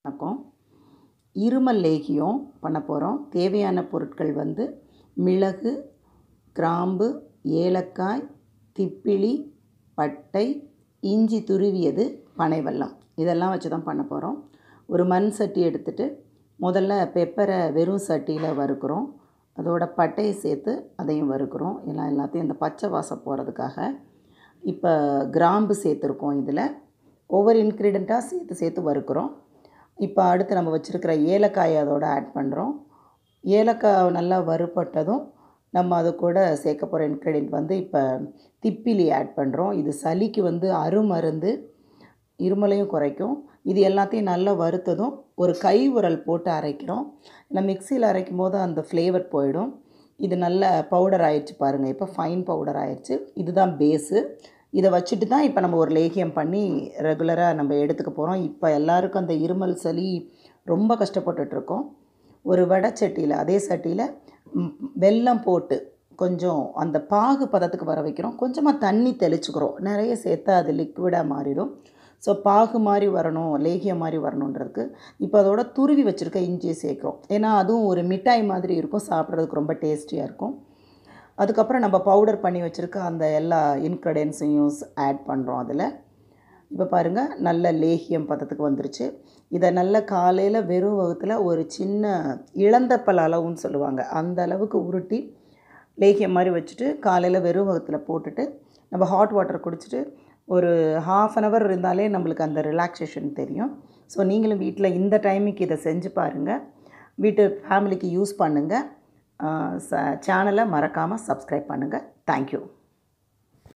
வணக்கம் இருமல் லேகியம் பண்ண போகிறோம் தேவையான பொருட்கள் வந்து மிளகு கிராம்பு ஏலக்காய் திப்பிலி பட்டை இஞ்சி துருவியது பனைவெல்லம் இதெல்லாம் வச்சு தான் பண்ண போகிறோம் ஒரு மண் சட்டி எடுத்துகிட்டு முதல்ல பெப்பரை வெறும் சட்டியில் வறுக்கிறோம் அதோட பட்டையை சேர்த்து அதையும் வறுக்கிறோம் எல்லாம் எல்லாத்தையும் இந்த பச்சை வாசம் போகிறதுக்காக இப்போ கிராம்பு சேர்த்துருக்கோம் இதில் ஒவ்வொரு இன்க்ரீடியண்ட்டாக சேர்த்து சேர்த்து வறுக்கிறோம் இப்போ அடுத்து நம்ம வச்சுருக்கிற ஏலக்காயை அதோட ஆட் பண்ணுறோம் ஏலக்காய் நல்லா வறுபட்டதும் நம்ம அது கூட சேர்க்க போகிற இன்க்ரீடியன்ட் வந்து இப்போ திப்பிலி ஆட் பண்ணுறோம் இது சளிக்கு வந்து அருமருந்து இருமலையும் குறைக்கும் இது எல்லாத்தையும் நல்லா வறுத்ததும் ஒரு கை உரல் போட்டு அரைக்கிறோம் இல்லை மிக்சியில் அரைக்கும் போது அந்த ஃப்ளேவர் போயிடும் இது நல்ல பவுடர் ஆயிடுச்சு பாருங்கள் இப்போ ஃபைன் பவுடர் ஆயிடுச்சு இதுதான் பேஸு இதை வச்சுட்டு தான் இப்போ நம்ம ஒரு லேகியம் பண்ணி ரெகுலராக நம்ம எடுத்துக்க போகிறோம் இப்போ எல்லாருக்கும் அந்த இருமல் சளி ரொம்ப கஷ்டப்பட்டுட்ருக்கோம் ஒரு வடைச்சட்டியில் அதே சட்டியில் ம், வெல்லம் போட்டு கொஞ்சம் அந்த பாகு பதத்துக்கு வர வைக்கிறோம் கொஞ்சமாக தண்ணி தெளிச்சுக்கிறோம் நிறைய சேர்த்தா அது லிக்விடாக மாறிடும் ஸோ பாகு மாதிரி வரணும் லேகியம் மாதிரி வரணுன்றதுக்கு இப்போ அதோட துருவி வச்சுருக்க இஞ்சியை சேர்க்குறோம் ஏன்னா அதுவும் ஒரு மிட்டாய் மாதிரி இருக்கும் சாப்பிட்றதுக்கு ரொம்ப டேஸ்டியாக இருக்கும் அதுக்கப்புறம் நம்ம பவுடர் பண்ணி வச்சுருக்க அந்த எல்லா இன்க்ரீடியன்ஸையும் ஆட் பண்ணுறோம் அதில் இப்போ பாருங்கள் நல்ல லேகியம் பதத்துக்கு வந்துருச்சு இதை நல்ல காலையில் வெறும் வகுத்தில் ஒரு சின்ன இளந்தப்பல் அளவுன்னு சொல்லுவாங்க அந்த அளவுக்கு உருட்டி லேகியம் மாதிரி வச்சுட்டு காலையில் வெறும் வகுத்தில் போட்டுட்டு நம்ம ஹாட் வாட்டர் குடிச்சிட்டு ஒரு ஹாஃப் அன் ஹவர் இருந்தாலே நம்மளுக்கு அந்த ரிலாக்ஸேஷன் தெரியும் ஸோ நீங்களும் வீட்டில் இந்த டைமுக்கு இதை செஞ்சு பாருங்கள் வீட்டு ஃபேமிலிக்கு யூஸ் பண்ணுங்கள் சேனலை மறக்காமல் சப்ஸ்கிரைப் பண்ணுங்கள் தேங்க்யூ